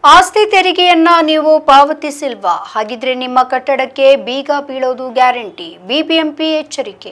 ಆಸ್ತಿ ತೆರಿಗೆಯನ್ನ ನೀವು ಪಾವತಿಸಿಲ್ವಾ ಹಾಗಿದ್ರೆ ನಿಮ್ಮ ಕಟ್ಟಡಕ್ಕೆ ಬೀಗ ಬೀಳೋದು ಗ್ಯಾರಂಟಿ ಬಿಬಿಎಂಪಿ ಎಚ್ಚರಿಕೆ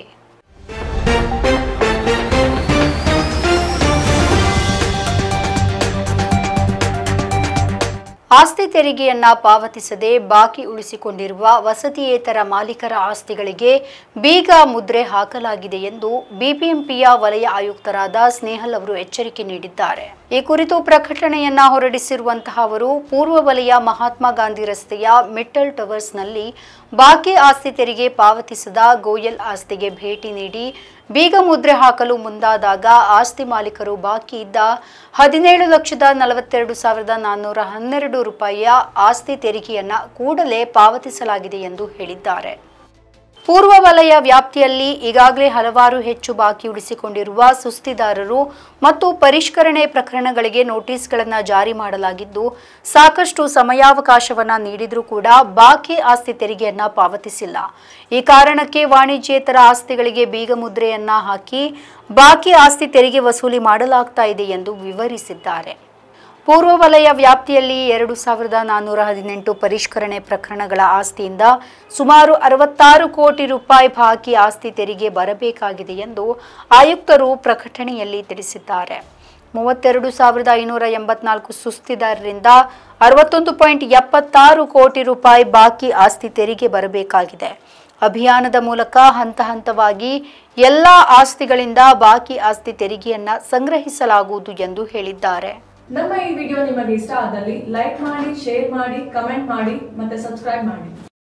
ಆಸ್ತಿ ತೆರಿಗೆಯನ್ನ ಪಾವತಿಸದೆ ಬಾಕಿ ಉಳಿಸಿಕೊಂಡಿರುವ ವಸತಿಯೇತರ ಮಾಲೀಕರ ಆಸ್ತಿಗಳಿಗೆ ಬೀಗ ಮುದ್ರೆ ಹಾಕಲಾಗಿದೆ ಎಂದು ಬಿಬಿಎಂಪಿಯ ವಲಯ ಆಯುಕ್ತರಾದ ಸ್ನೇಹಲ್ ಅವರು ಎಚ್ಚರಿಕೆ ನೀಡಿದ್ದಾರೆ ಈ ಕುರಿತು ಪ್ರಕಟಣೆಯನ್ನ ಹೊರಡಿಸಿರುವಂತಹ ಅವರು ಪೂರ್ವ ವಲಯ ಮಹಾತ್ಮ ಗಾಂಧಿ ರಸ್ತೆಯ ಮಿಟ್ಟಲ್ ಟವರ್ಸ್ನಲ್ಲಿ ಬಾಕಿ ಆಸ್ತಿ ತೆರಿಗೆ ಪಾವತಿಸದ ಗೋಯಲ್ ಆಸ್ತಿಗೆ ಭೇಟಿ ನೀಡಿ ಬೀಗ ಮುದ್ರೆ ಹಾಕಲು ಮುಂದಾದಾಗ ಆಸ್ತಿ ಮಾಲೀಕರು ಬಾಕಿ ಇದ್ದ ಹದಿನೇಳು ಲಕ್ಷದ ನಲವತ್ತೆರಡು ಸಾವಿರದ ನಾನ್ನೂರ ಹನ್ನೆರಡು ರೂಪಾಯಿಯ ಆಸ್ತಿ ತೆರಿಗೆಯನ್ನ ಕೂಡಲೇ ಪಾವತಿಸಲಾಗಿದೆ ಎಂದು ಹೇಳಿದ್ದಾರೆ ಪೂರ್ವ ವಲಯ ವ್ಯಾಪ್ತಿಯಲ್ಲಿ ಈಗಾಗಲೇ ಹಲವಾರು ಹೆಚ್ಚು ಬಾಕಿ ಉಳಿಸಿಕೊಂಡಿರುವ ಸುಸ್ತಿದಾರರು ಮತ್ತು ಪರಿಷ್ಕರಣೆ ಪ್ರಕರಣಗಳಿಗೆ ನೋಟಿಸ್ಗಳನ್ನು ಜಾರಿ ಮಾಡಲಾಗಿದ್ದು ಸಾಕಷ್ಟು ಸಮಯಾವಕಾಶವನ್ನ ನೀಡಿದ್ರೂ ಕೂಡ ಬಾಕಿ ಆಸ್ತಿ ತೆರಿಗೆಯನ್ನ ಪಾವತಿಸಿಲ್ಲ ಈ ಕಾರಣಕ್ಕೆ ವಾಣಿಜ್ಯೇತರ ಆಸ್ತಿಗಳಿಗೆ ಬೀಗ ಮುದ್ರೆಯನ್ನ ಹಾಕಿ ಬಾಕಿ ಆಸ್ತಿ ತೆರಿಗೆ ವಸೂಲಿ ಮಾಡಲಾಗ್ತಾ ಇದೆ ಎಂದು ವಿವರಿಸಿದ್ದಾರೆ ಪೂರ್ವ ವಲಯ ವ್ಯಾಪ್ತಿಯಲ್ಲಿ ಎರಡು ಸಾವಿರದ ನಾನ್ನೂರ ಹದಿನೆಂಟು ಪರಿಷ್ಕರಣೆ ಪ್ರಕರಣಗಳ ಆಸ್ತಿಯಿಂದ ಸುಮಾರು ಅರವತ್ತಾರು ಕೋಟಿ ರೂಪಾಯಿ ಬಾಕಿ ಆಸ್ತಿ ತೆರಿಗೆ ಬರಬೇಕಾಗಿದೆ ಎಂದು ಆಯುಕ್ತರು ಪ್ರಕಟಣೆಯಲ್ಲಿ ತಿಳಿಸಿದ್ದಾರೆ ಮೂವತ್ತೆರಡು ಸಾವಿರದ ಐನೂರ ಎಂಬತ್ನಾಲ್ಕು ಸುಸ್ತಿದಾರರಿಂದ ಅರವತ್ತೊಂದು ಪಾಯಿಂಟ್ ಎಪ್ಪತ್ತಾರು ಕೋಟಿ ರೂಪಾಯಿ ಬಾಕಿ ಆಸ್ತಿ ತೆರಿಗೆ ಬರಬೇಕಾಗಿದೆ ಅಭಿಯಾನದ ಮೂಲಕ ಹಂತ ಹಂತವಾಗಿ ಎಲ್ಲ ಆಸ್ತಿಗಳಿಂದ ಬಾಕಿ ಆಸ್ತಿ ತೆರಿಗೆಯನ್ನ ಸಂಗ್ರಹಿಸಲಾಗುವುದು ಎಂದು ಹೇಳಿದ್ದಾರೆ ನಮ್ಮ ಈ ವಿಡಿಯೋ ನಿಮಗೆ ಇಷ್ಟ ಆದಲ್ಲಿ ಲೈಕ್ ಮಾಡಿ ಶೇರ್ ಮಾಡಿ ಕಮೆಂಟ್ ಮಾಡಿ ಮತ್ತೆ ಸಬ್ಸ್ಕ್ರೈಬ್ ಮಾಡಿ